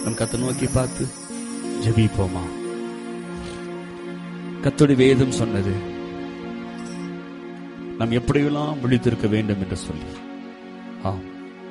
நம் கத்தை நோக்கி பார்த்து ஜெபிப்போமா கத்தோடி வேதம் சொன்னது நாம் எப்படியெல்லாம் விழித்திருக்க வேண்டும் என்று சொல்லி ஆம்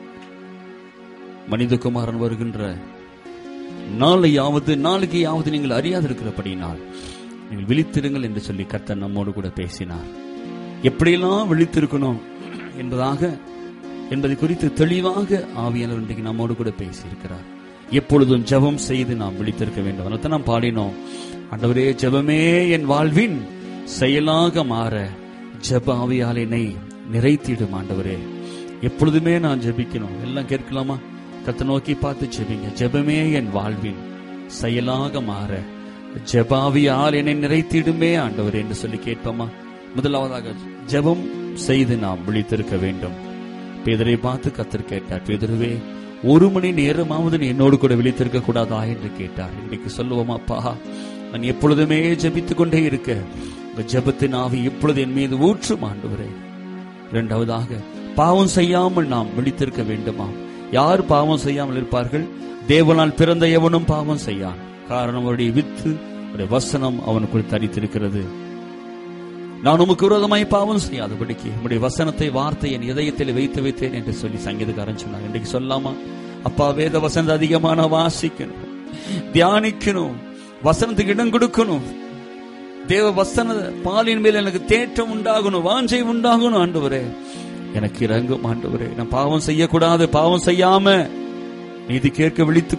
மனிதகுமாரன் வருகின்ற நாளையாவது நாளைக்கையாவது நீங்கள் அறியாதிருக்கிறபடியினால் நீங்கள் விழித்திருங்கள் என்று சொல்லி கர்த்தர் நம்மோடு கூட பேசினார் எப்படியெல்லாம் விழித்திருக்கணும் என்பதாக என்பதை குறித்து தெளிவாக ஆவியானவர் இன்றைக்கு நம்மோடு கூட பேசியிருக்கிறார் எப்பொழுதும் ஜெபம் செய்து நாம் விழித்திருக்க வேண்டும் அதனால நாம் பாடினோம் ஆண்டவரே ஜெபமே என் வாழ்வின் செயலாக மாற ஜெப ஆவியால் என்னை நிறைத்திடும் ஆண்டவரே எப்பொழுதுமே நான் ஜெபிக்கணும் எல்லாம் கேட்கலாமா கத்தை நோக்கி பார்த்து ஜெபிங்க ஜெபமே என் வாழ்வின் செயலாக மாற ஜெபாவியால் என்னை நிறைத்திடுமே ஆண்டவர் என்று சொல்லி கேட்போமா முதலாவதாக ஜெபம் செய்து நாம் விழித்திருக்க வேண்டும் பேதரை பார்த்து கத்தர் கேட்டார் பேதருவே ஒரு மணி நேரமாவது நீ என்னோடு கூட விழித்திருக்க கூடாதா என்று கேட்டார் இன்னைக்கு சொல்லுவோம் அப்பா நான் எப்பொழுதுமே ஜெபித்துக் கொண்டே இருக்க உங்க ஜெபத்தின் ஆவி இப்பொழுது என் மீது ஊற்றும் ஆண்டவரே இரண்டாவதாக பாவம் செய்யாமல் நாம் விழித்திருக்க வேண்டுமா யார் பாவம் செய்யாமல் இருப்பார்கள் தேவனால் பிறந்த எவனும் பாவம் செய்யான் காரணம் அவருடைய வித்து அவருடைய வசனம் அவனுக்குள் தரித்திருக்கிறது நான் உமக்கு விரோதமாய் பாவம் செய்யாதபடிக்கு உம்முடைய வசனத்தை வார்த்தை என் இதயத்தில் வைத்து வைத்தேன் என்று சொல்லி சங்கீதக்காரன் சொன்னார் இன்றைக்கு சொல்லாமா அப்பா வேத வசனத்தை அதிகமான வாசிக்கணும் தியானிக்கணும் வசனத்துக்கு இடம் கொடுக்கணும் தேவ வசன பாலின் மேல் எனக்கு தேற்றம் உண்டாகணும் வாஞ்சை உண்டாகணும் ஆண்டவரே எனக்கு இறங்கும் ஆண்டவரே நான் பாவம் செய்யக்கூடாது பாவம் செய்யாம நீதி கேட்க விழித்து